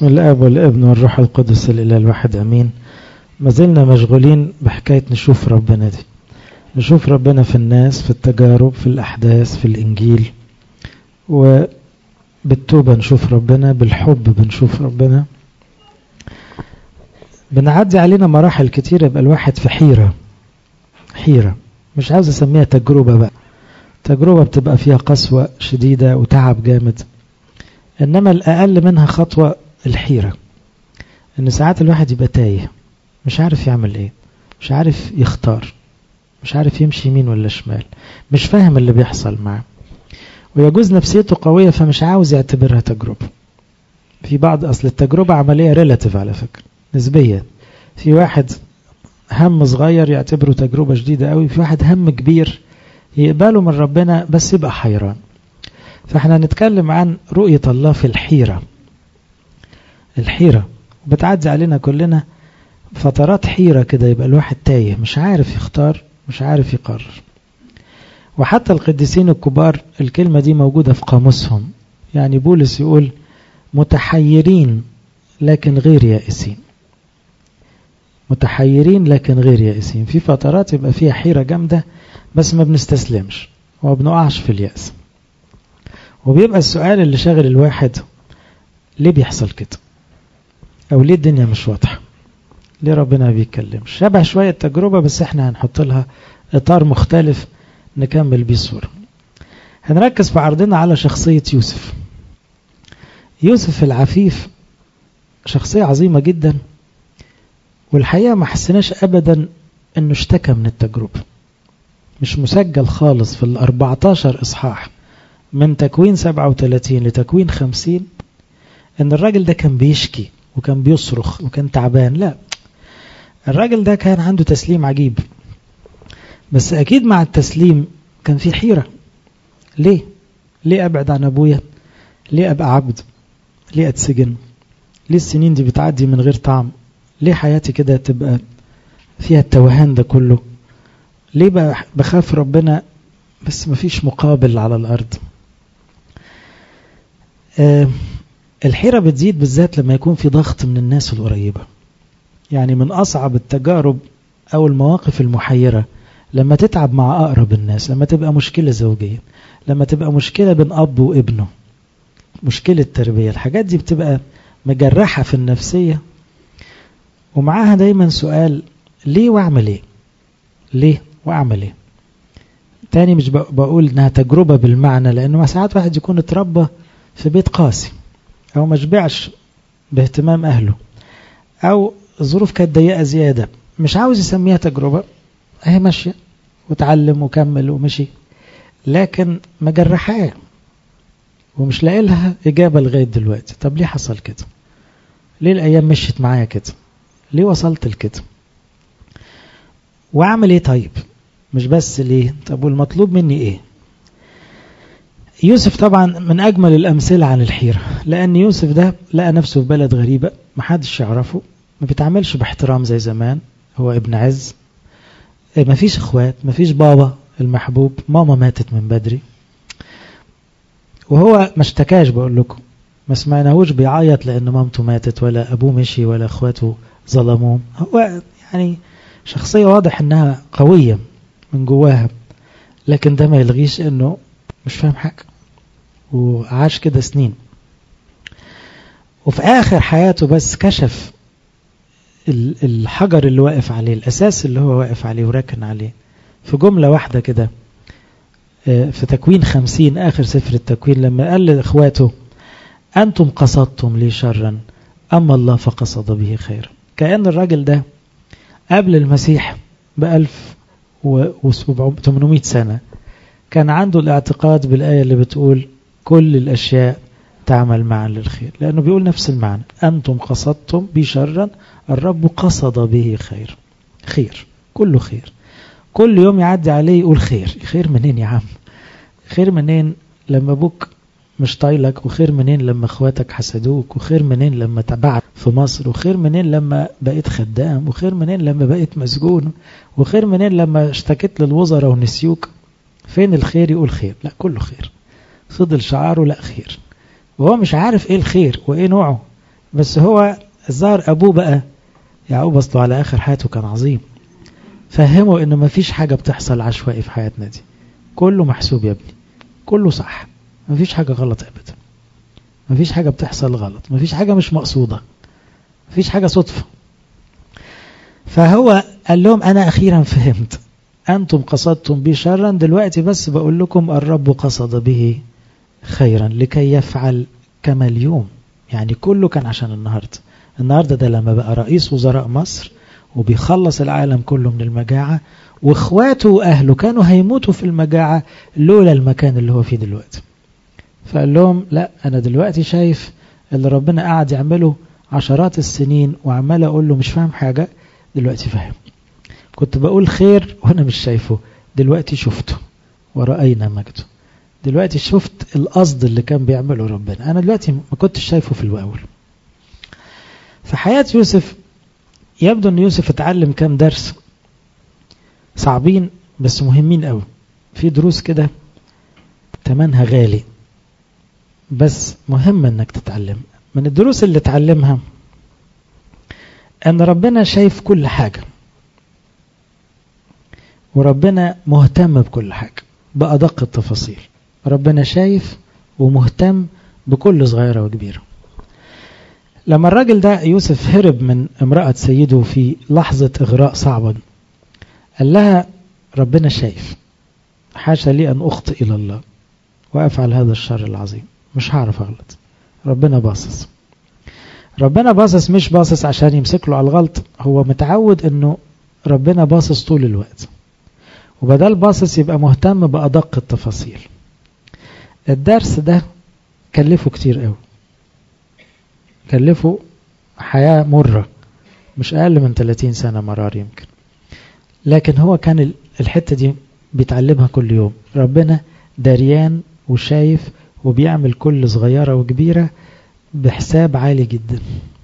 بسم الاب والابن والروح القدس الاله الواحد امين ما زلنا مشغولين بحكايه نشوف ربنا دي نشوف ربنا في الناس في التجارب في الاحداث في الانجيل وبالتوبه نشوف ربنا بالحب بنشوف ربنا بنعدي علينا مراحل كتيره يبقى الواحد في حيره حيره مش عاوز اسميها تجربه بقى تجربه بتبقى فيها قسوه شديده وتعب جامد انما الاقل منها خطوه الحيره ان ساعات الواحد يبقى تايه مش عارف يعمل ايه مش عارف يختار مش عارف يمشي يمين ولا شمال مش فاهم اللي بيحصل معاه ويجوز نفسيته قويه فمش عاوز يعتبرها تجربه في بعض اصل التجربه عمليه ريلاتيف على فكره نسبيه في واحد هم صغير يعتبره تجربه شديده قوي في واحد هم كبير يقبله من ربنا بس يبقى حيران فاحنا هنتكلم عن رؤية الله في الحيرة الحيرة بتعدي علينا كلنا فترات حيرة كده يبقى الواحد تايه مش عارف يختار مش عارف يقرر وحتى القديسين الكبار الكلمة دي موجودة في قاموسهم يعني بولس يقول متحيرين لكن غير يائسين متحيرين لكن غير يائسين في فترات يبقى فيها حيرة جامدة بس ما بنستسلمش وما بنقعش في اليأس وبيبقى السؤال اللي شاغل الواحد ليه بيحصل كده او ليه الدنيا مش واضحه ليه ربنا ما بيتكلمش شبه شويه تجربه بس احنا هنحط لها اطار مختلف نكمل بيه الصوره هنركز في عرضنا على شخصيه يوسف يوسف العفيف شخصيه عظيمه جدا والحقيقه ما حسناش ابدا انه اشتكى من التجربه مش مسجل خالص في ال 14 اصحاح من تكوين 37 لتكوين 50 ان الراجل ده كان بيشكي وكان بيصرخ وكان تعبان لا الراجل ده كان عنده تسليم عجيب بس اكيد مع التسليم كان في حيرة ليه ليه ابعد عن ابويا ليه ابقى عبد ليه اتسجن ليه السنين دي بتعدي من غير طعم ليه حياتي كده تبقى فيها التوهان ده كله ليه بخاف ربنا بس مفيش مقابل على الارض أه الحيرة بتزيد بالذات لما يكون في ضغط من الناس القريبة يعني من أصعب التجارب أو المواقف المحيرة لما تتعب مع أقرب الناس لما تبقى مشكلة زوجية لما تبقى مشكلة بين أب وابنه مشكلة تربية الحاجات دي بتبقى مجرحة في النفسية ومعاها دايما سؤال ليه وأعمل إيه ليه وأعمل إيه تاني مش بقول إنها تجربة بالمعنى لأنه ساعات واحد يكون اتربى في بيت قاسي أو ما شبعش باهتمام أهله أو الظروف كانت ضيقة زيادة مش عاوز يسميها تجربة هي ماشية وتعلم وكمل ومشي لكن مجرحاه ومش لاقي لها إجابة لغاية دلوقتي طب ليه حصل كده ليه الأيام مشيت معايا كده ليه وصلت لكده وأعمل إيه طيب مش بس ليه طب والمطلوب مني إيه يوسف طبعا من أجمل الأمثلة عن الحيرة لأن يوسف ده لقى نفسه في بلد غريبة محدش يعرفه ما بيتعاملش باحترام زي زمان هو ابن عز ما فيش اخوات ما فيش بابا المحبوب ماما ماتت من بدري وهو ما اشتكاش بقول لكم ما سمعناهوش بيعيط لأن مامته ماتت ولا أبوه مشي ولا أخواته ظلموه هو يعني شخصية واضح إنها قوية من جواها لكن ده ما يلغيش إنه مش فاهم حاجة وعاش كده سنين وفي آخر حياته بس كشف الحجر اللي واقف عليه الأساس اللي هو واقف عليه وراكن عليه في جملة واحدة كده في تكوين خمسين آخر سفر التكوين لما قال لإخواته أنتم قصدتم لي شرا أما الله فقصد به خيرا كأن الراجل ده قبل المسيح بألف وثمانمائة سنة كان عنده الاعتقاد بالآية اللي بتقول كل الأشياء تعمل معا للخير لأنه بيقول نفس المعنى أنتم قصدتم بي شرا الرب قصد به خير خير كله خير كل يوم يعدي عليه يقول خير خير منين يا عم خير منين لما ابوك مش طايلك وخير منين لما اخواتك حسدوك وخير منين لما تبعت في مصر وخير منين لما بقيت خدام وخير منين لما بقيت مسجون وخير منين لما اشتكيت للوزراء ونسيوك فين الخير يقول خير لا كله خير فضل شعاره لا خير وهو مش عارف ايه الخير وايه نوعه بس هو الظاهر أبوه بقى يعقوب أصله على آخر حياته كان عظيم فهمه إنه مفيش حاجة بتحصل عشوائي في حياتنا دي كله محسوب يا ابني كله صح مفيش حاجة غلط أبدا مفيش حاجة بتحصل غلط مفيش حاجة مش مقصودة مفيش حاجة صدفة فهو قال لهم أنا أخيرا فهمت أنتم قصدتم بي شرا دلوقتي بس بقول لكم الرب قصد به خيرا لكي يفعل كما اليوم يعني كله كان عشان النهاردة النهاردة ده لما بقى رئيس وزراء مصر وبيخلص العالم كله من المجاعة واخواته واهله كانوا هيموتوا في المجاعة لولا المكان اللي هو فيه دلوقتي فقال لهم لا انا دلوقتي شايف اللي ربنا قاعد يعمله عشرات السنين وعمال اقول له مش فاهم حاجة دلوقتي فاهم كنت بقول خير وانا مش شايفه دلوقتي شفته ورأينا مجده دلوقتي شفت القصد اللي كان بيعمله ربنا انا دلوقتي ما كنتش شايفه في الاول في حياة يوسف يبدو ان يوسف اتعلم كام درس صعبين بس مهمين قوي في دروس كده تمنها غالي بس مهم انك تتعلم من الدروس اللي اتعلمها ان ربنا شايف كل حاجة وربنا مهتم بكل حاجة بأدق التفاصيل ربنا شايف ومهتم بكل صغيرة وكبيرة لما الراجل ده يوسف هرب من امرأة سيده في لحظة إغراء صعبة قال لها ربنا شايف حاشا لي أن أخطئ إلى الله وأفعل هذا الشر العظيم مش هعرف أغلط ربنا باصص ربنا باصص مش باصص عشان يمسك له على الغلط هو متعود أنه ربنا باصص طول الوقت وبدل باصص يبقى مهتم بأدق التفاصيل الدرس ده كلفه كتير قوي كلفه حياة مرة مش أقل من 30 سنة مرار يمكن لكن هو كان الحتة دي بيتعلمها كل يوم ربنا دريان وشايف وبيعمل كل صغيرة وكبيرة بحساب عالي جدا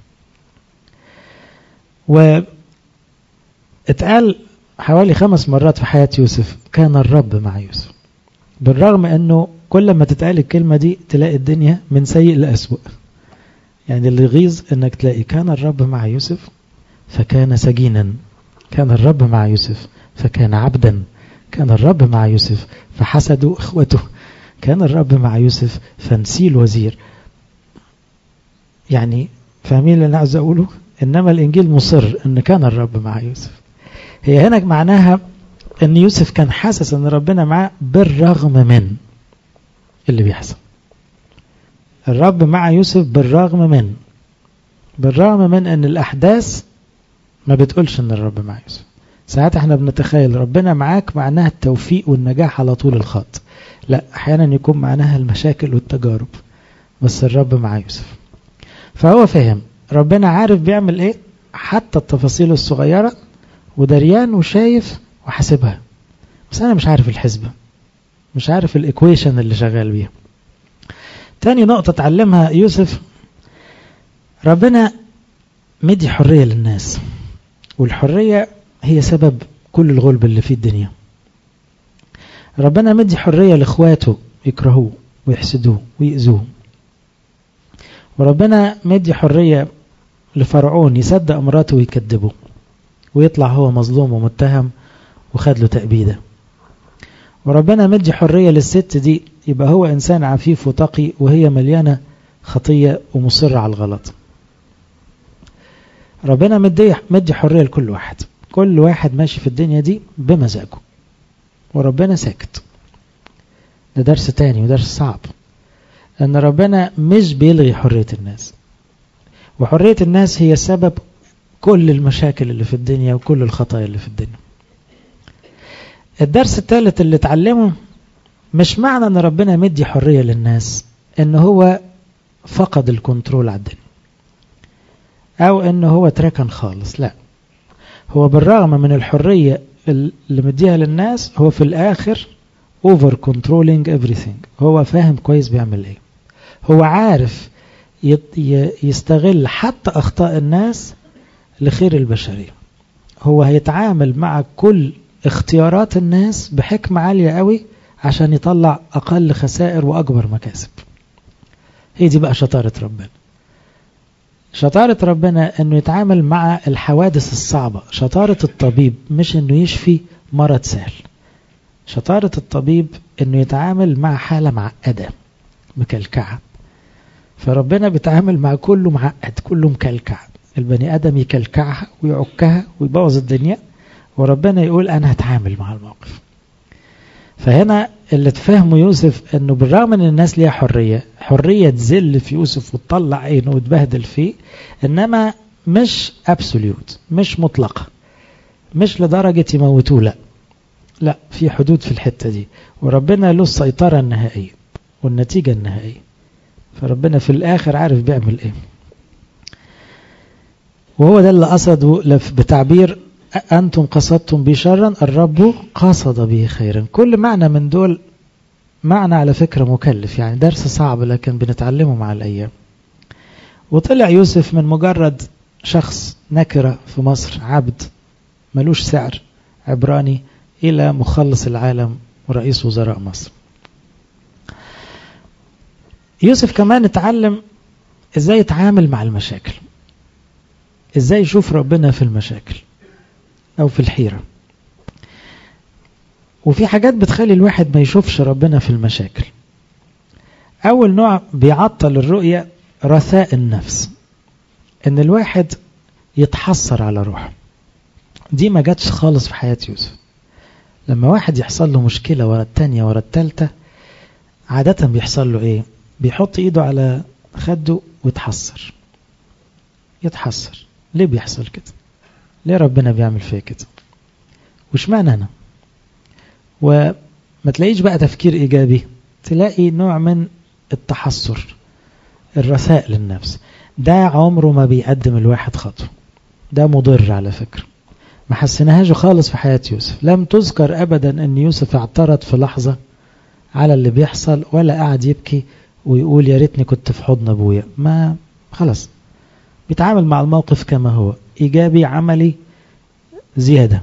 واتقال حوالي خمس مرات في حياة يوسف كان الرب مع يوسف بالرغم انه كل ما تتقال الكلمة دي تلاقي الدنيا من سيء لأسوأ يعني اللي يغيظ انك تلاقي كان الرب مع يوسف فكان سجينا كان الرب مع يوسف فكان عبدا كان الرب مع يوسف فحسدوا اخوته كان الرب مع يوسف فنسي الوزير يعني فاهمين اللي انا عايز اقوله انما الانجيل مصر ان كان الرب مع يوسف هي هنا معناها ان يوسف كان حاسس ان ربنا معاه بالرغم من اللي بيحصل الرب مع يوسف بالرغم من بالرغم من ان الاحداث ما بتقولش ان الرب مع يوسف ساعات احنا بنتخيل ربنا معاك معناها التوفيق والنجاح على طول الخط لا احيانا يكون معناها المشاكل والتجارب بس الرب مع يوسف فهو فهم ربنا عارف بيعمل ايه حتى التفاصيل الصغيرة ودريان وشايف وحاسبها بس انا مش عارف الحسبة مش عارف الايكويشن اللي شغال بيها تاني نقطة اتعلمها يوسف ربنا مدي حرية للناس والحرية هي سبب كل الغلب اللي في الدنيا ربنا مدي حرية لاخواته يكرهوه ويحسدوه ويأذوه وربنا مدي حرية لفرعون يصدق مراته ويكذبه ويطلع هو مظلوم ومتهم وخد له تأبيده وربنا مدي حرية للست دي يبقى هو إنسان عفيف وتقي وهي مليانة خطية ومصرة على الغلط ربنا مدي, مدي حرية لكل واحد كل واحد ماشي في الدنيا دي بمزاجه وربنا ساكت ده درس تاني ودرس صعب أن ربنا مش بيلغي حرية الناس وحرية الناس هي سبب كل المشاكل اللي في الدنيا وكل الخطايا اللي في الدنيا الدرس الثالث اللي اتعلمه مش معنى ان ربنا مدي حرية للناس ان هو فقد الكنترول على الدنيا او ان هو تركن خالص لا هو بالرغم من الحرية اللي مديها للناس هو في الاخر over controlling everything هو فاهم كويس بيعمل ايه هو عارف يستغل حتى اخطاء الناس لخير البشرية هو هيتعامل مع كل اختيارات الناس بحكمة عالية قوي عشان يطلع أقل خسائر وأكبر مكاسب هي دي بقى شطارة ربنا شطارة ربنا انه يتعامل مع الحوادث الصعبة شطارة الطبيب مش انه يشفي مرض سهل شطارة الطبيب انه يتعامل مع حالة معقدة مكلكعة فربنا بيتعامل مع كله معقد كله مكلكع البني ادم يكلكعها ويعكها ويبوظ الدنيا وربنا يقول انا هتعامل مع الموقف فهنا اللي تفهمه يوسف انه بالرغم ان الناس ليها حرية حرية تزل في يوسف وتطلع عينه وتبهدل فيه انما مش ابسوليوت مش مطلقة مش لدرجة يموتوه لا لا في حدود في الحتة دي وربنا له السيطرة النهائية والنتيجة النهائية فربنا في الآخر عارف بيعمل ايه وهو ده اللي قصده بتعبير أنتم قصدتم بي شرا الرب قصد به خيرا كل معنى من دول معنى على فكرة مكلف يعني درس صعب لكن بنتعلمه مع الأيام وطلع يوسف من مجرد شخص نكرة في مصر عبد ملوش سعر عبراني إلى مخلص العالم ورئيس وزراء مصر يوسف كمان اتعلم ازاي يتعامل مع المشاكل ازاي يشوف ربنا في المشاكل او في الحيرة وفي حاجات بتخلي الواحد ما يشوفش ربنا في المشاكل اول نوع بيعطل الرؤية رثاء النفس ان الواحد يتحسر على روحه دي ما جاتش خالص في حياة يوسف لما واحد يحصل له مشكلة ورا التانية ورا التالتة عادة بيحصل له ايه بيحط ايده على خده ويتحسر يتحسر ليه بيحصل كده ليه ربنا بيعمل فيا كده وش معنى انا وما تلاقيش بقى تفكير ايجابي تلاقي نوع من التحسر الرثاء للنفس ده عمره ما بيقدم الواحد خطوة ده مضر على فكرة ما حسناهاش خالص في حياة يوسف لم تذكر أبدا أن يوسف اعترض في لحظة على اللي بيحصل ولا قعد يبكي ويقول يا ريتني كنت في حضن أبويا ما خلاص بيتعامل مع الموقف كما هو إيجابي عملي زيادة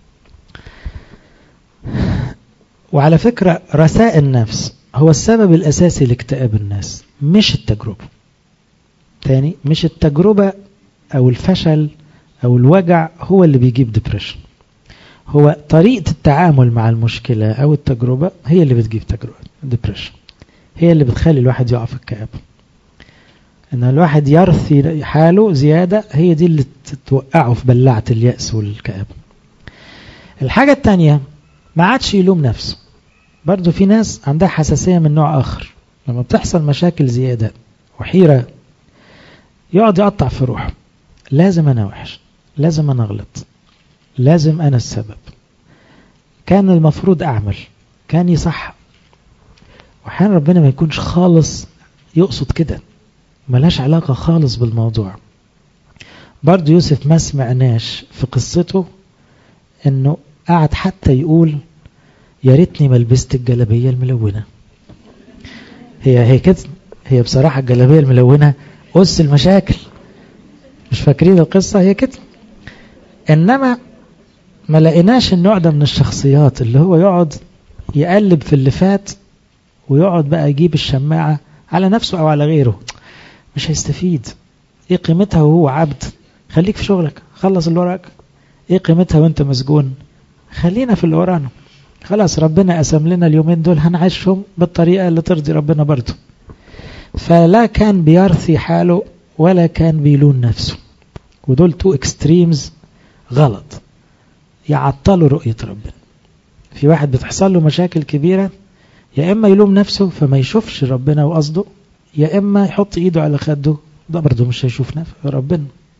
وعلى فكرة رثاء النفس هو السبب الأساسي لاكتئاب الناس مش التجربة تاني مش التجربة أو الفشل أو الوجع هو اللي بيجيب ديبريشن هو طريقة التعامل مع المشكلة أو التجربة هي اللي بتجيب تجربة ديبريشن هي اللي بتخلي الواحد يقع في الكآبة ان الواحد يرثي حاله زيادة هي دي اللي توقعه في بلعة اليأس والكآبة الحاجة التانية ما عادش يلوم نفسه برضو في ناس عندها حساسية من نوع آخر لما بتحصل مشاكل زيادة وحيرة يقعد يقطع في روحه لازم أنا وحش لازم أنا أغلط لازم أنا السبب كان المفروض أعمل كان يصح وأحيانا ربنا ما يكونش خالص يقصد كده ملاش علاقة خالص بالموضوع برضو يوسف ما سمعناش في قصته انه قعد حتى يقول يا ريتني ما لبست الجلابيه الملونه هي هي كده هي بصراحه الجلابيه الملونه اس المشاكل مش فاكرين القصه هي كده انما ما لقيناش النوع ده من الشخصيات اللي هو يقعد يقلب في اللي فات ويقعد بقى يجيب الشماعه على نفسه او على غيره مش هيستفيد ايه قيمتها وهو عبد خليك في شغلك خلص اللي وراك ايه قيمتها وانت مسجون خلينا في اللي ورانا خلاص ربنا قسم لنا اليومين دول هنعيشهم بالطريقة اللي ترضي ربنا برضه فلا كان بيرثي حاله ولا كان بيلون نفسه ودول تو اكستريمز غلط يعطلوا رؤية ربنا في واحد بتحصل له مشاكل كبيرة يا إما يلوم نفسه فما يشوفش ربنا وقصده يا إما يحط إيده على خده ده برضه مش هيشوف نفسه ربنا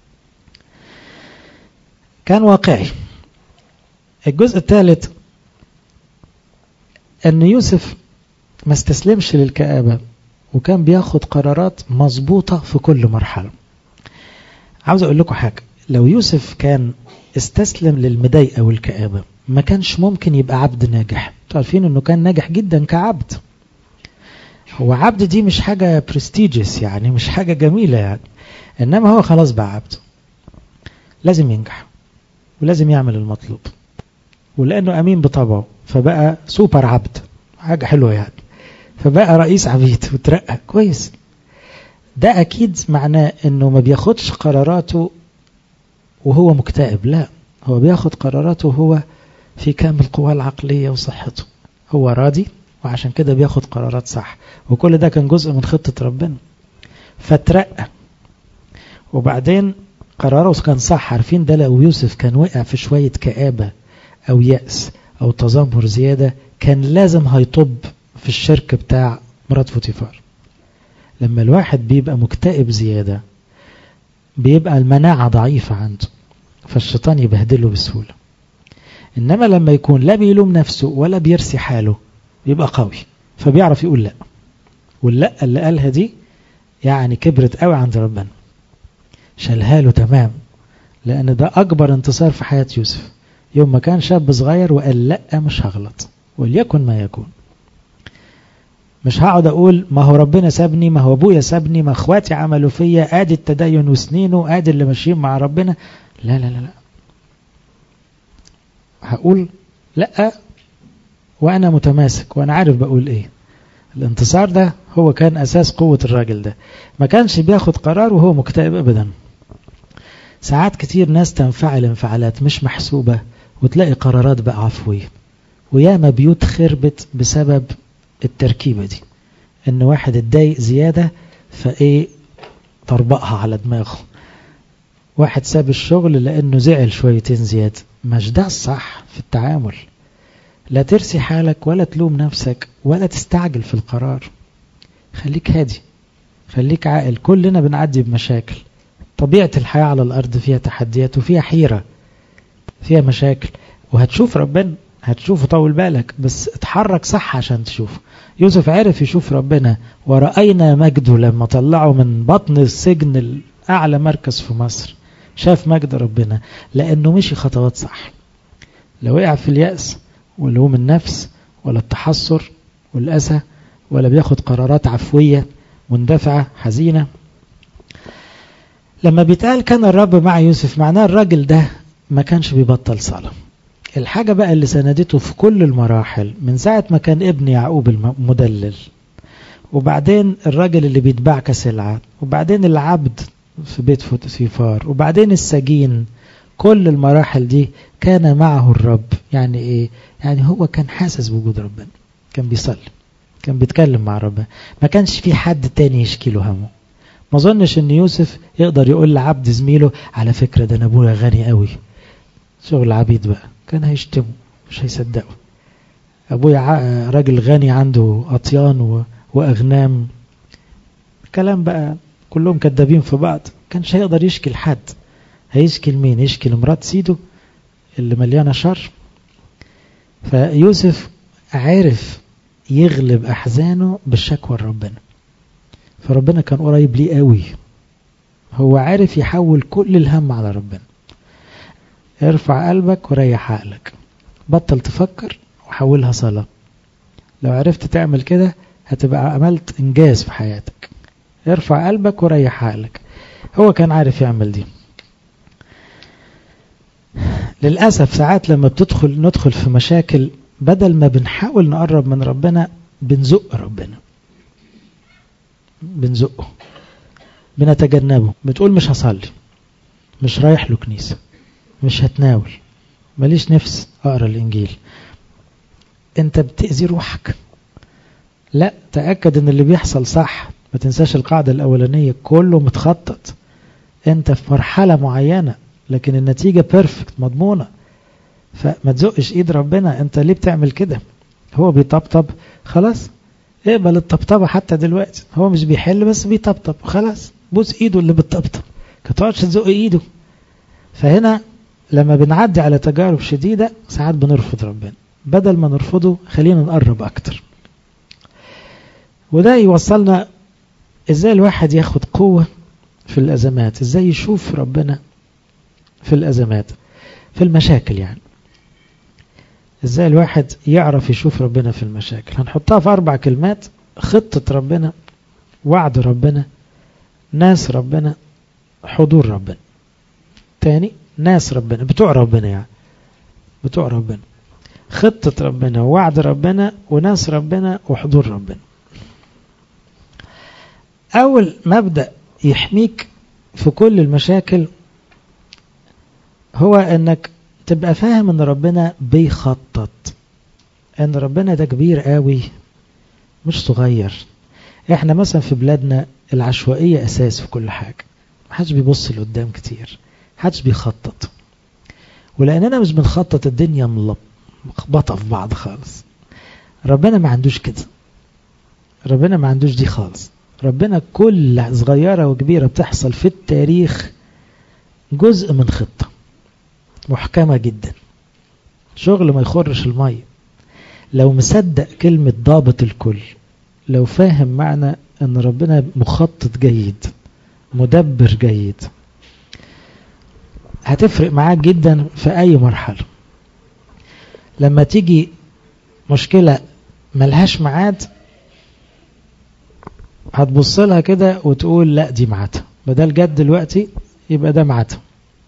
كان واقعي الجزء الثالث أن يوسف ما استسلمش للكآبة وكان بياخد قرارات مظبوطة في كل مرحلة عاوز أقول لكم حاجة لو يوسف كان استسلم للمضايقة والكآبة ما كانش ممكن يبقى عبد ناجح عارفين انه كان ناجح جدا كعبد هو عبد دي مش حاجة برستيجيس يعني مش حاجة جميلة يعني انما هو خلاص بقى عبد لازم ينجح ولازم يعمل المطلوب ولانه امين بطبعه فبقى سوبر عبد حاجة حلوة يعني فبقى رئيس عبيد وترقى كويس ده أكيد معناه أنه ما بياخدش قراراته وهو مكتئب لا هو بياخد قراراته وهو في كامل قواه العقلية وصحته هو راضي وعشان كده بياخد قرارات صح وكل ده كان جزء من خطة ربنا فترقى وبعدين قراره كان صح عارفين ده لو يوسف كان وقع في شوية كآبة أو يأس أو تذمر زيادة كان لازم هيطب في الشرك بتاع مرات فوتيفار لما الواحد بيبقى مكتئب زيادة بيبقى المناعة ضعيفة عنده فالشيطان يبهدله بسهولة إنما لما يكون لا بيلوم نفسه ولا بيرسي حاله يبقى قوي فبيعرف يقول لا واللا اللي قالها دي يعني كبرت قوي عند ربنا شالها له تمام لأن ده أكبر انتصار في حياة يوسف يوم ما كان شاب صغير وقال لا مش هغلط وليكن ما يكون مش هقعد اقول ما هو ربنا سابني ما هو ابويا سابني ما اخواتي عملوا فيا ادي التدين وسنينه ادي اللي ماشيين مع ربنا لا لا لا لا هقول لا وانا متماسك وانا عارف بقول ايه الانتصار ده هو كان اساس قوة الراجل ده ما كانش بياخد قرار وهو مكتئب ابدا ساعات كتير ناس تنفعل انفعالات مش محسوبة وتلاقي قرارات بقى عفوية وياما بيوت خربت بسبب التركيبة دي ان واحد اتضايق زيادة فايه طربقها على دماغه واحد ساب الشغل لانه زعل شويتين زيادة مش ده الصح في التعامل لا ترسي حالك ولا تلوم نفسك ولا تستعجل في القرار خليك هادي خليك عاقل كلنا بنعدي بمشاكل طبيعة الحياة على الأرض فيها تحديات وفيها حيرة فيها مشاكل وهتشوف ربنا هتشوفه طول بالك بس اتحرك صح عشان تشوفه يوسف عرف يشوف ربنا ورأينا مجده لما طلعه من بطن السجن الأعلى مركز في مصر شاف مجد ربنا لأنه مشي خطوات صح لو وقع في اليأس ولوم النفس ولا التحسر والأسى ولا بياخد قرارات عفوية مندفعة حزينة لما بيتقال كان الرب مع يوسف معناه الراجل ده ما كانش بيبطل صلاة الحاجة بقى اللي سندته في كل المراحل من ساعة ما كان ابن يعقوب المدلل وبعدين الراجل اللي بيتباع كسلعة وبعدين العبد في بيت فوتيفار وبعدين السجين كل المراحل دي كان معه الرب يعني ايه يعني هو كان حاسس بوجود ربنا كان بيصلي كان بيتكلم مع ربنا ما كانش في حد تاني يشكي له همه ما ظنش ان يوسف يقدر يقول لعبد زميله على فكرة ده انا ابويا غني قوي شغل عبيد بقى كان هيشتمه مش هيصدقه ابويا راجل غني عنده اطيان واغنام كلام بقى كلهم كدابين في بعض كانش هيقدر يشكي لحد هيشكي لمين يشكي لمرات سيده اللي مليانه شر فيوسف عرف يغلب احزانه بالشكوى لربنا فربنا كان قريب ليه قوي هو عارف يحول كل الهم على ربنا ارفع قلبك وريح عقلك بطل تفكر وحولها صلاة لو عرفت تعمل كده هتبقى عملت انجاز في حياتك ارفع قلبك وريح عقلك هو كان عارف يعمل دي للأسف ساعات لما بتدخل ندخل في مشاكل بدل ما بنحاول نقرب من ربنا بنزق ربنا بنزقه بنتجنبه بتقول مش هصلي مش رايح له كنيسة مش هتناول ماليش نفس اقرا الانجيل انت بتأذي روحك لا تأكد ان اللي بيحصل صح ما تنساش القاعدة الاولانية كله متخطط انت في مرحلة معينة لكن النتيجة بيرفكت مضمونة فما تزقش ايد ربنا انت ليه بتعمل كده هو بيطبطب خلاص اقبل الطبطبة حتى دلوقتي هو مش بيحل بس بيطبطب خلاص بوس ايده اللي بتطبطب كتقعدش تزق ايده فهنا لما بنعدي على تجارب شديدة ساعات بنرفض ربنا بدل ما نرفضه خلينا نقرب اكتر وده يوصلنا ازاي الواحد ياخد قوة في الازمات ازاي يشوف ربنا في الازمات في المشاكل يعني ازاي الواحد يعرف يشوف ربنا في المشاكل هنحطها في اربع كلمات خطة ربنا وعد ربنا ناس ربنا حضور ربنا تاني ناس ربنا بتوع ربنا يعني بتوع ربنا خطة ربنا ووعد ربنا وناس ربنا وحضور ربنا أول مبدأ يحميك في كل المشاكل هو أنك تبقى فاهم أن ربنا بيخطط أن ربنا ده كبير قوي مش صغير احنا مثلا في بلادنا العشوائية أساس في كل حاجة محدش بيبص لقدام كتير محدش بيخطط ولأننا مش بنخطط الدنيا ملخبطة في بعض خالص ربنا ما عندوش كده ربنا ما عندوش دي خالص ربنا كل صغيرة وكبيرة بتحصل في التاريخ جزء من خطة محكمة جدا شغل ما يخرش المية لو مصدق كلمة ضابط الكل لو فاهم معنى ان ربنا مخطط جيد مدبر جيد هتفرق معاك جدا في اي مرحلة لما تيجي مشكلة ملهاش ميعاد هتبص لها كده وتقول لا دي ميعادها بدل جت دلوقتي يبقى ده ميعادها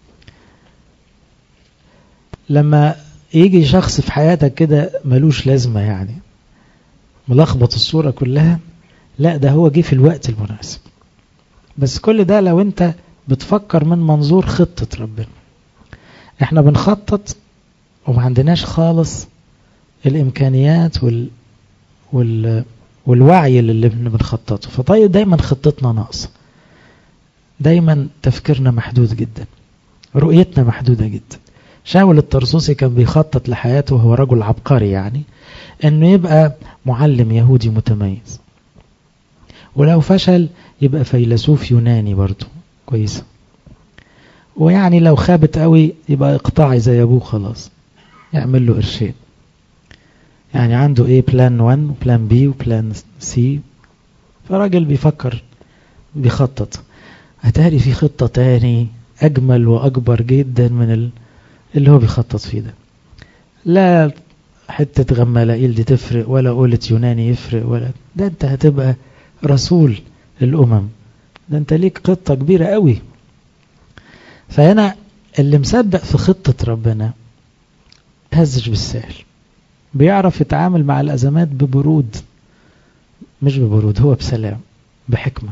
لما يجي شخص في حياتك كده ملوش لازمة يعني ملخبط الصورة كلها لا ده هو جه في الوقت المناسب بس كل ده لو انت بتفكر من منظور خطة ربنا احنا بنخطط وما عندناش خالص الامكانيات وال, وال والوعي اللي بنخططه فطيب دايما خطتنا ناقصة دايما تفكيرنا محدود جدا رؤيتنا محدودة جدا شاول الطرسوسي كان بيخطط لحياته وهو رجل عبقري يعني انه يبقى معلم يهودي متميز ولو فشل يبقى فيلسوف يوناني برضه كويسة ويعني لو خابت قوي يبقى اقطاعي زي ابوه خلاص يعمل له قرشين يعني عنده ايه بلان 1 وبلان بي وبلان سي فراجل بيفكر بيخطط هتاري في خطة تاني اجمل واكبر جدا من اللي هو بيخطط فيه ده لا حتة غمالائيل دي تفرق ولا قولة يوناني يفرق ولا ده انت هتبقى رسول الامم ده انت ليك خطة كبيرة قوي فهنا اللي مصدق في خطة ربنا هزش بالسهل بيعرف يتعامل مع الأزمات ببرود مش ببرود هو بسلام بحكمة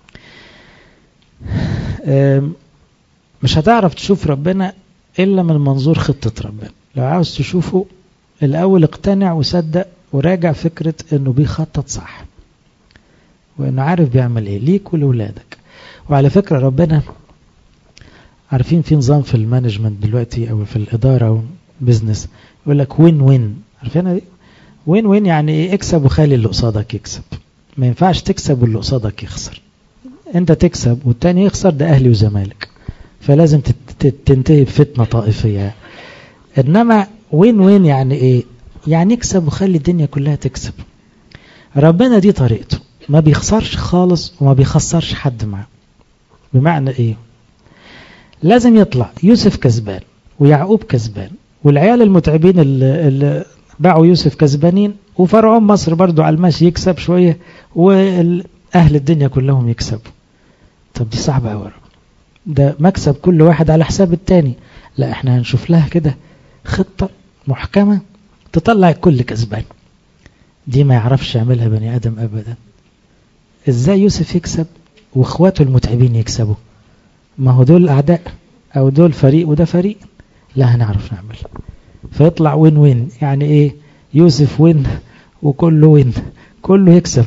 مش هتعرف تشوف ربنا إلا من منظور خطة ربنا لو عاوز تشوفه الأول اقتنع وصدق وراجع فكرة أنه بيخطط صح وأنه عارف بيعمل إيه ليك ولولادك وعلى فكرة ربنا عارفين في نظام في المانجمنت دلوقتي أو في الإدارة بزنس يقول لك وين وين عارفينها دي وين وين يعني ايه اكسب وخلي اللي قصادك يكسب ما ينفعش تكسب واللي قصادك يخسر انت تكسب والتاني يخسر ده اهلي وزمالك فلازم تنتهي بفتنة طائفية انما وين وين يعني ايه يعني اكسب وخلي الدنيا كلها تكسب ربنا دي طريقته ما بيخسرش خالص وما بيخسرش حد معاه بمعنى ايه لازم يطلع يوسف كسبان ويعقوب كسبان والعيال المتعبين اللي, اللي باعوا يوسف كسبانين وفرعون مصر برضو على الماشي يكسب شوية وأهل الدنيا كلهم يكسبوا طب دي صعبة أوي ده مكسب كل واحد على حساب التاني لا احنا هنشوف لها كده خطة محكمة تطلع الكل كسبان دي ما يعرفش يعملها بني آدم أبدا ازاي يوسف يكسب واخواته المتعبين يكسبوا ما هو دول أعداء أو دول فريق وده فريق لا هنعرف نعمل فيطلع وين وين يعني ايه يوسف وين وكله وين كله يكسب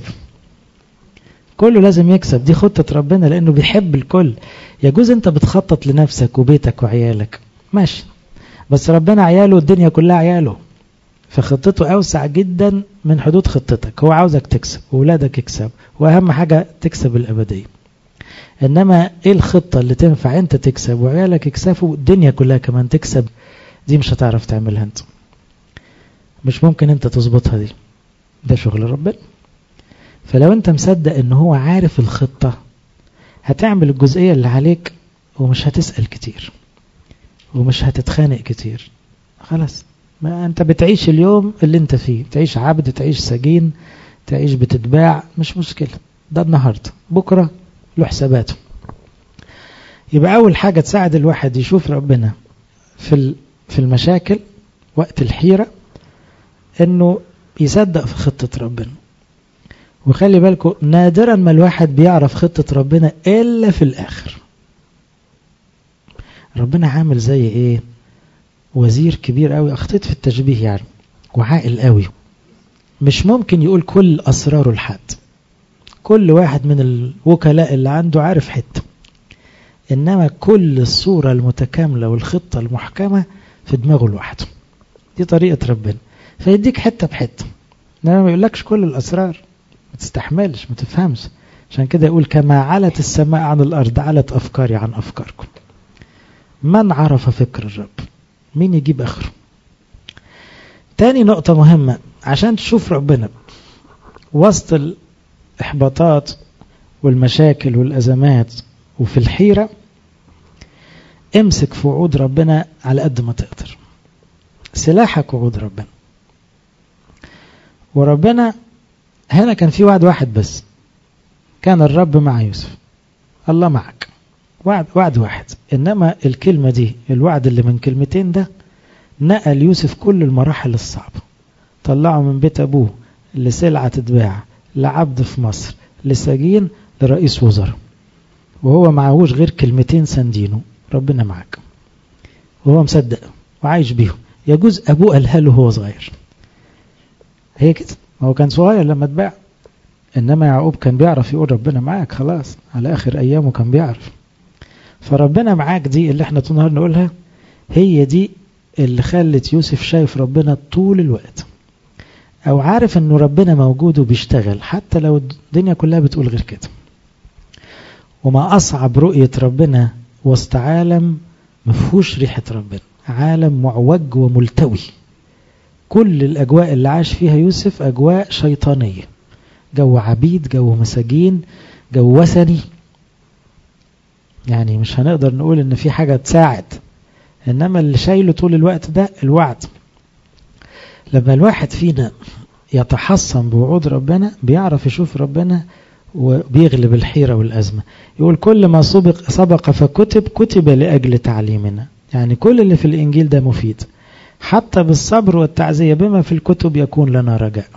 كله لازم يكسب دي خطة ربنا لأنه بيحب الكل يجوز أنت بتخطط لنفسك وبيتك وعيالك ماشي بس ربنا عياله الدنيا كلها عياله فخطته أوسع جدا من حدود خطتك هو عاوزك تكسب وولادك يكسب وأهم حاجة تكسب الأبدية إنما إيه الخطة اللي تنفع أنت تكسب وعيالك يكسبوا الدنيا كلها كمان تكسب دي مش هتعرف تعملها أنت مش ممكن أنت تظبطها دي ده شغل ربنا فلو أنت مصدق إن هو عارف الخطة هتعمل الجزئية اللي عليك ومش هتسأل كتير ومش هتتخانق كتير خلاص ما أنت بتعيش اليوم اللي أنت فيه تعيش عبد تعيش سجين تعيش بتتباع مش مشكلة ده النهاردة بكرة له حساباته يبقى أول حاجة تساعد الواحد يشوف ربنا في في المشاكل وقت الحيرة إنه يصدق في خطة ربنا وخلي بالكم نادرا ما الواحد بيعرف خطة ربنا إلا في الآخر ربنا عامل زي إيه وزير كبير قوي أخطيت في التشبيه يعني وعاقل قوي مش ممكن يقول كل أسراره لحد كل واحد من الوكلاء اللي عنده عارف حته إنما كل الصورة المتكاملة والخطة المحكمة في دماغه لوحده دي طريقة ربنا فيديك حتة بحتة إنما ما يقولكش كل الأسرار ما تستحملش ما تفهمش عشان كده يقول كما علت السماء عن الأرض علت أفكاري عن أفكاركم من عرف فكر الرب مين يجيب آخره تاني نقطة مهمة عشان تشوف ربنا وسط الإحباطات والمشاكل والأزمات وفي الحيرة امسك في وعود ربنا على قد ما تقدر سلاحك وعود ربنا وربنا هنا كان في وعد واحد بس كان الرب مع يوسف الله معك وعد, وعد واحد إنما الكلمة دي الوعد اللي من كلمتين ده نقل يوسف كل المراحل الصعبة طلعه من بيت أبوه لسلعة تتباع لعبد في مصر لسجين لرئيس وزراء وهو معهوش غير كلمتين سندينه ربنا معك وهو مصدق وعايش بيهم يجوز أبوه قالها له وهو صغير هي كده هو كان صغير لما اتباع إنما يعقوب كان بيعرف يقول ربنا معاك خلاص على آخر أيامه كان بيعرف فربنا معاك دي اللي احنا طول النهار نقولها هي دي اللي خلت يوسف شايف ربنا طول الوقت أو عارف إنه ربنا موجود وبيشتغل حتى لو الدنيا كلها بتقول غير كده وما أصعب رؤية ربنا وسط عالم مفهوش ريحة ربنا عالم معوج وملتوي كل الأجواء اللي عاش فيها يوسف أجواء شيطانية جو عبيد جو مساجين جو وثني يعني مش هنقدر نقول ان في حاجة تساعد انما اللي شايله طول الوقت ده الوعد لما الواحد فينا يتحصن بوعود ربنا بيعرف يشوف ربنا وبيغلب الحيرة والأزمة يقول كل ما سبق, سبق فكتب كتب لأجل تعليمنا يعني كل اللي في الإنجيل ده مفيد حتى بالصبر والتعزية بما في الكتب يكون لنا رجاء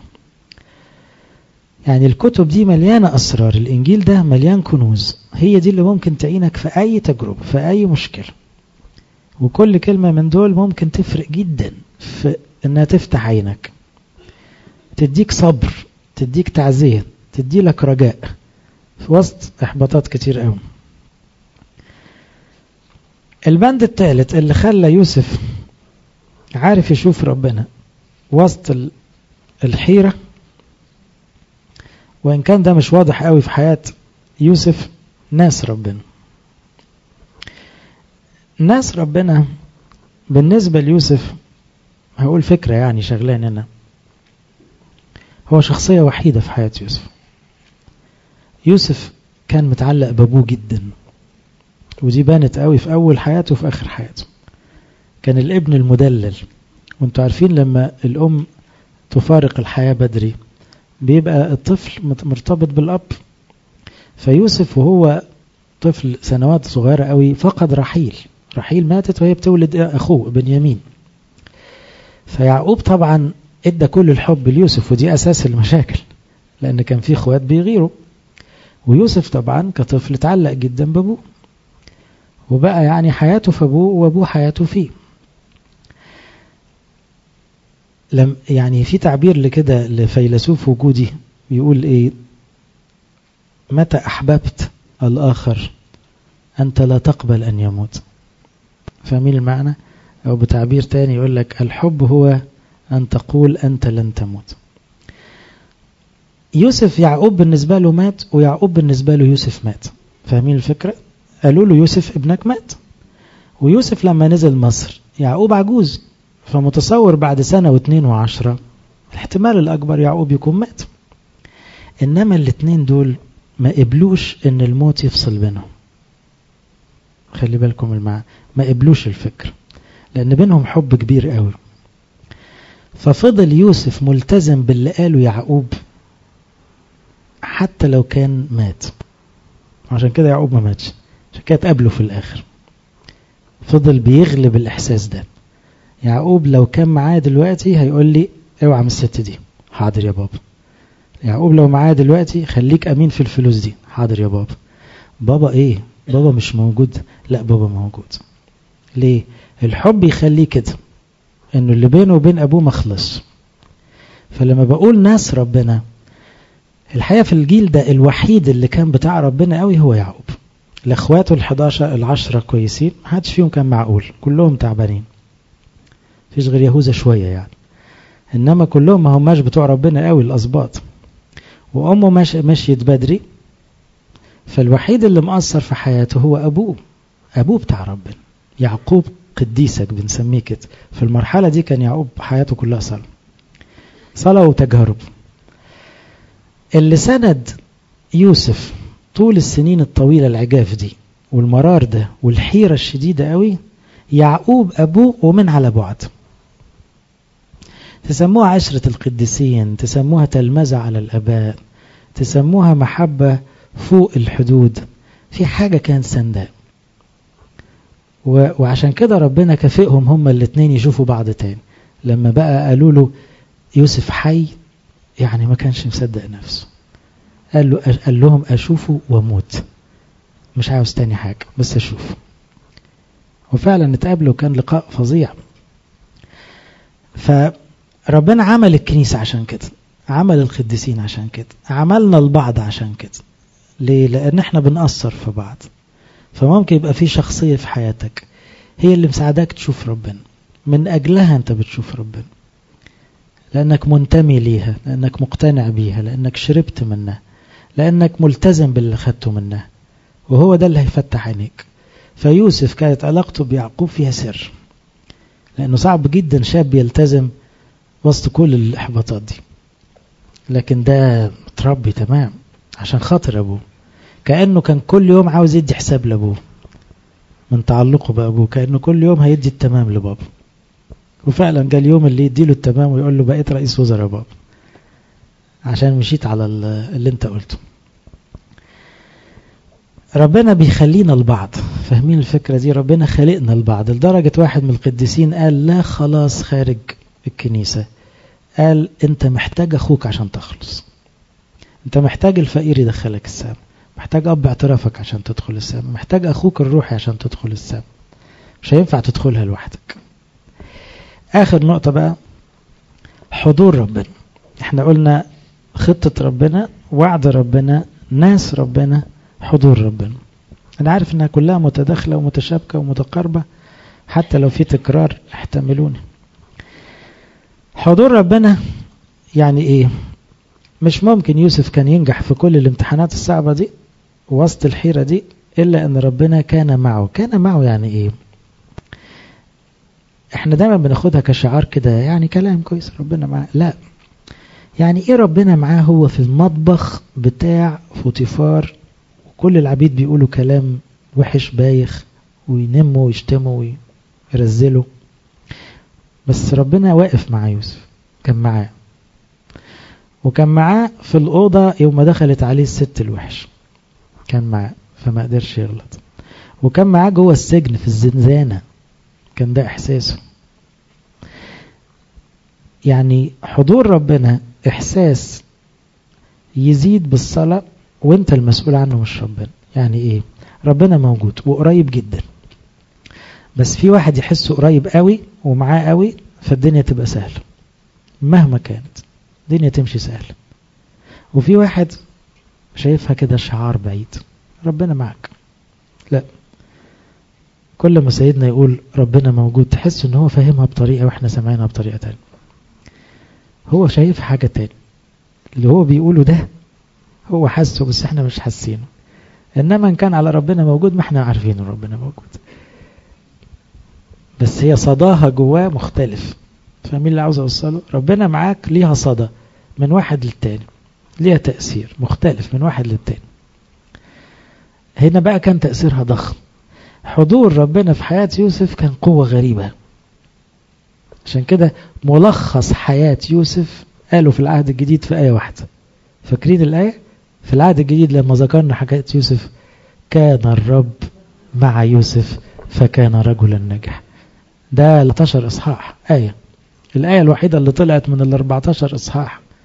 يعني الكتب دي مليانة أسرار الإنجيل ده مليان كنوز هي دي اللي ممكن تعينك في أي تجربة في أي مشكلة وكل كلمة من دول ممكن تفرق جدا في إنها تفتح عينك تديك صبر تديك تعزية تدي لك رجاء في وسط إحباطات كتير قوي البند الثالث اللي خلى يوسف عارف يشوف ربنا وسط الحيرة وإن كان ده مش واضح قوي في حياة يوسف ناس ربنا ناس ربنا بالنسبة ليوسف هقول فكرة يعني شغلان هنا هو شخصية وحيدة في حياة يوسف يوسف كان متعلق بابوه جدا ودي بانت قوي في أول حياته وفي آخر حياته كان الابن المدلل وانتوا عارفين لما الأم تفارق الحياة بدري بيبقى الطفل مرتبط بالأب فيوسف وهو طفل سنوات صغيرة قوي فقد رحيل رحيل ماتت وهي بتولد أخوه بنيامين فيعقوب طبعا ادى كل الحب ليوسف ودي أساس المشاكل لأن كان في اخوات بيغيروا ويوسف طبعا كطفل اتعلق جدا بابوه وبقى يعني حياته في ابوه وابوه حياته فيه لم يعني في تعبير لكده لفيلسوف وجودي يقول ايه متى احببت الاخر انت لا تقبل ان يموت فاهمين المعنى او بتعبير تاني يقول لك الحب هو ان تقول انت لن تموت يوسف يعقوب بالنسبة له مات ويعقوب بالنسبة له يوسف مات فاهمين الفكرة قالوا له يوسف ابنك مات ويوسف لما نزل مصر يعقوب عجوز فمتصور بعد سنة واثنين وعشرة الاحتمال الأكبر يعقوب يكون مات إنما الاثنين دول ما قبلوش إن الموت يفصل بينهم خلي بالكم المعنى ما قبلوش الفكر لأن بينهم حب كبير قوي ففضل يوسف ملتزم باللي قاله يعقوب حتى لو كان مات عشان كده يعقوب ما ماتش عشان كده اتقابله في الآخر فضل بيغلب الإحساس ده يعقوب لو كان معايا دلوقتي هيقول لي اوعى من الست دي حاضر يا بابا يعقوب لو معاه دلوقتي خليك أمين في الفلوس دي حاضر يا بابا بابا إيه بابا مش موجود لا بابا موجود ليه الحب يخليه كده انه اللي بينه وبين ابوه مخلص فلما بقول ناس ربنا الحقيقه في الجيل ده الوحيد اللي كان بتاع ربنا قوي هو يعقوب الاخوات ال11 العشرة كويسين محدش فيهم كان معقول كلهم تعبانين فيش غير يهوذا شويه يعني انما كلهم ما هماش بتوع ربنا قوي الاسباط وامه مش مشيت بدري فالوحيد اللي مأثر في حياته هو ابوه ابوه بتاع ربنا يعقوب قديسك بنسميه كده في المرحلة دي كان يعقوب حياته كلها صلاة صلاة وتجارب اللي سند يوسف طول السنين الطويلة العجاف دي والمرار ده والحيرة الشديدة قوي يعقوب أبوه ومن على بعد تسموها عشرة القديسين تسموها تلمذة على الأباء تسموها محبة فوق الحدود في حاجة كان سنداء وعشان كده ربنا كافئهم هما الاثنين يشوفوا بعض تاني لما بقى قالوا له يوسف حي يعني ما كانش مصدق نفسه قال, له قال لهم أشوفه واموت مش عاوز تاني حاجة بس أشوفه وفعلا اتقابلوا كان لقاء فظيع فربنا عمل الكنيسة عشان كده عمل القديسين عشان كده عملنا البعض عشان كده ليه لأن احنا بنأثر في بعض فممكن يبقى في شخصية في حياتك هي اللي مساعدك تشوف ربنا من أجلها أنت بتشوف ربنا لأنك منتمي ليها لأنك مقتنع بيها لأنك شربت منها لأنك ملتزم باللي خدته منها وهو ده اللي هيفتح عينيك فيوسف كانت علاقته بيعقوب فيها سر لأنه صعب جدا شاب يلتزم وسط كل الإحباطات دي لكن ده متربي تمام عشان خاطر أبوه كأنه كان كل يوم عاوز يدي حساب لأبوه من تعلقه بأبوه كأنه كل يوم هيدي التمام لبابا وفعلا جاء اليوم اللي يديله التمام ويقول له بقيت رئيس وزراء بابا عشان مشيت على اللي انت قلته ربنا بيخلينا البعض فاهمين الفكرة دي ربنا خلقنا البعض لدرجة واحد من القديسين قال لا خلاص خارج الكنيسة قال انت محتاج اخوك عشان تخلص انت محتاج الفقير يدخلك السام محتاج اب اعترافك عشان تدخل السام محتاج اخوك الروحي عشان تدخل السام مش هينفع تدخلها لوحدك اخر نقطة بقى حضور ربنا احنا قلنا خطة ربنا وعد ربنا ناس ربنا حضور ربنا انا عارف انها كلها متداخلة ومتشابكة ومتقاربة حتى لو في تكرار احتملوني حضور ربنا يعني ايه مش ممكن يوسف كان ينجح في كل الامتحانات الصعبة دي وسط الحيرة دي إلا أن ربنا كان معه كان معه يعني إيه احنا دايما بناخدها كشعار كده يعني كلام كويس ربنا معاه لا يعني ايه ربنا معاه هو في المطبخ بتاع فوتيفار وكل العبيد بيقولوا كلام وحش بايخ وينموا ويشتموا ويرزلوا بس ربنا واقف مع يوسف كان معاه وكان معاه في الأوضة يوم ما دخلت عليه الست الوحش كان معاه فما قدرش يغلط وكان معاه جوه السجن في الزنزانة كان ده إحساسه يعني حضور ربنا إحساس يزيد بالصلاة وانت المسؤول عنه مش ربنا يعني ايه ربنا موجود وقريب جدا بس في واحد يحسه قريب قوي ومعاه قوي فالدنيا تبقى سهلة مهما كانت الدنيا تمشي سهلة وفي واحد شايفها كده شعار بعيد ربنا معك لا كل ما سيدنا يقول ربنا موجود تحس ان هو فاهمها بطريقة واحنا سمعينها بطريقة تانية هو شايف حاجة تانية اللي هو بيقوله ده هو حاسه بس احنا مش حاسينه انما ان كان على ربنا موجود ما احنا عارفين ان ربنا موجود بس هي صداها جواه مختلف فاهمين اللي عاوز اوصله ربنا معاك ليها صدى من واحد للتاني ليها تأثير مختلف من واحد للتاني هنا بقى كان تأثيرها ضخم حضور ربنا في حياة يوسف كان قوة غريبة عشان كده ملخص حياة يوسف قالوا في العهد الجديد في آية واحدة فاكرين الآية في العهد الجديد لما ذكرنا حكاية يوسف كان الرب مع يوسف فكان رجلا ناجح ده 13 إصحاح آية الآية الوحيدة اللي طلعت من ال 14 إصحاح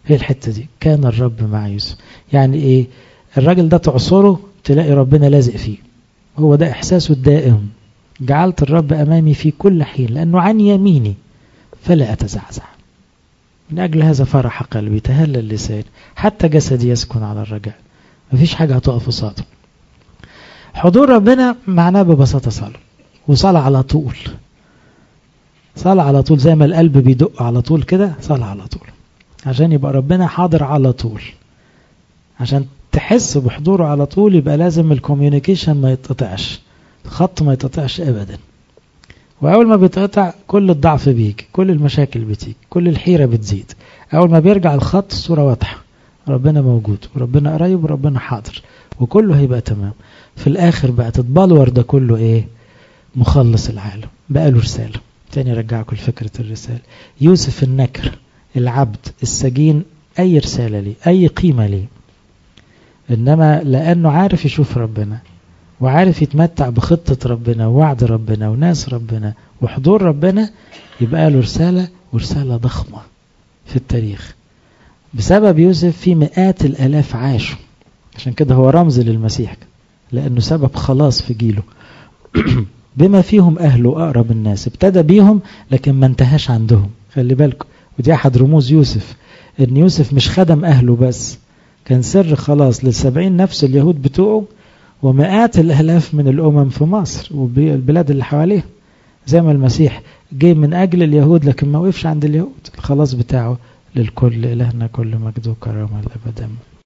هي الحتة دي كان الرب مع يوسف يعني ايه الراجل ده تعصره تلاقي ربنا لازق فيه هو ده احساسه الدائم جعلت الرب امامي في كل حين لانه عن يميني فلا اتزعزع من اجل هذا فرح قلبي تهلل لساني حتى جسدي يسكن على الرجاء مفيش حاجة هتقف قصاده حضور ربنا معناه ببساطة صلاة وصلاة على طول صلاة على طول زي ما القلب بيدق على طول كده صلاة على طول عشان يبقى ربنا حاضر على طول عشان تحس بحضوره على طول يبقى لازم الكوميونيكيشن ما يتقطعش الخط ما يتقطعش ابدا واول ما بيتقطع كل الضعف بيجي كل المشاكل بتيجي كل الحيرة بتزيد اول ما بيرجع الخط الصورة واضحة ربنا موجود وربنا قريب وربنا حاضر وكله هيبقى تمام في الاخر بقى تتبلور ده كله ايه مخلص العالم بقى له رسالة تاني رجعكم لفكرة الرسالة يوسف النكر العبد السجين أي رسالة لي أي قيمة لي إنما لأنه عارف يشوف ربنا وعارف يتمتع بخطة ربنا ووعد ربنا وناس ربنا وحضور ربنا يبقى له رسالة ورسالة ضخمة في التاريخ بسبب يوسف في مئات الآلاف عاشوا عشان كده هو رمز للمسيح لأنه سبب خلاص في جيله بما فيهم أهله أقرب الناس ابتدى بيهم لكن ما انتهاش عندهم خلي بالكم ودي أحد رموز يوسف إن يوسف مش خدم أهله بس كان سر خلاص للسبعين نفس اليهود بتوعه ومئات الألاف من الأمم في مصر والبلاد اللي حواليه زي ما المسيح جه من أجل اليهود لكن ما وقفش عند اليهود الخلاص بتاعه للكل إلهنا كل مجد وكرامة الأبد